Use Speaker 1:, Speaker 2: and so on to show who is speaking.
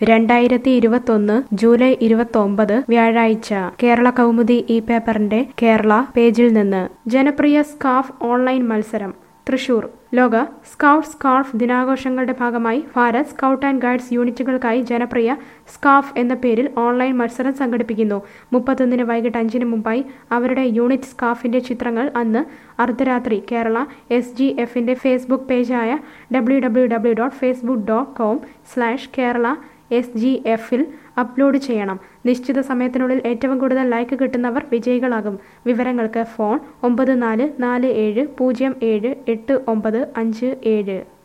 Speaker 1: രണ്ടായിരത്തി ഇരുപത്തൊന്ന് ജൂലൈ ഇരുപത്തൊമ്പത് വ്യാഴാഴ്ച കേരള കൗമുദി ഈ പേപ്പറിന്റെ കേരള പേജിൽ നിന്ന് ജനപ്രിയ സ്കാഫ് ഓൺലൈൻ മത്സരം തൃശൂർ ലോക സ്കൗട്ട് സ്കാർഫ് ദിനാഘോഷങ്ങളുടെ ഭാഗമായി ഭാരത് സ്കൗട്ട് ആൻഡ് ഗൈഡ്സ് യൂണിറ്റുകൾക്കായി ജനപ്രിയ സ്കാഫ് എന്ന പേരിൽ ഓൺലൈൻ മത്സരം സംഘടിപ്പിക്കുന്നു മുപ്പത്തൊന്നിന് വൈകിട്ട് അഞ്ചിന് മുമ്പായി അവരുടെ യൂണിറ്റ് സ്കാഫിന്റെ ചിത്രങ്ങൾ അന്ന് അർദ്ധരാത്രി കേരള എസ് ജി എഫിന്റെ ഫേസ്ബുക്ക് പേജായ W W W dot Facebook dot com slash Kerala S G എഫിൽ അപ്ലോഡ് ചെയ്യണം നിശ്ചിത സമയത്തിനുള്ളിൽ ഏറ്റവും കൂടുതൽ ലൈക്ക് കിട്ടുന്നവർ വിജയികളാകും വിവരങ്ങൾക്ക് ഫോൺ ഒമ്പത് നാല് നാല് ഏഴ് പൂജ്യം ഏഴ് എട്ട് ഒമ്പത് അഞ്ച് ഏഴ്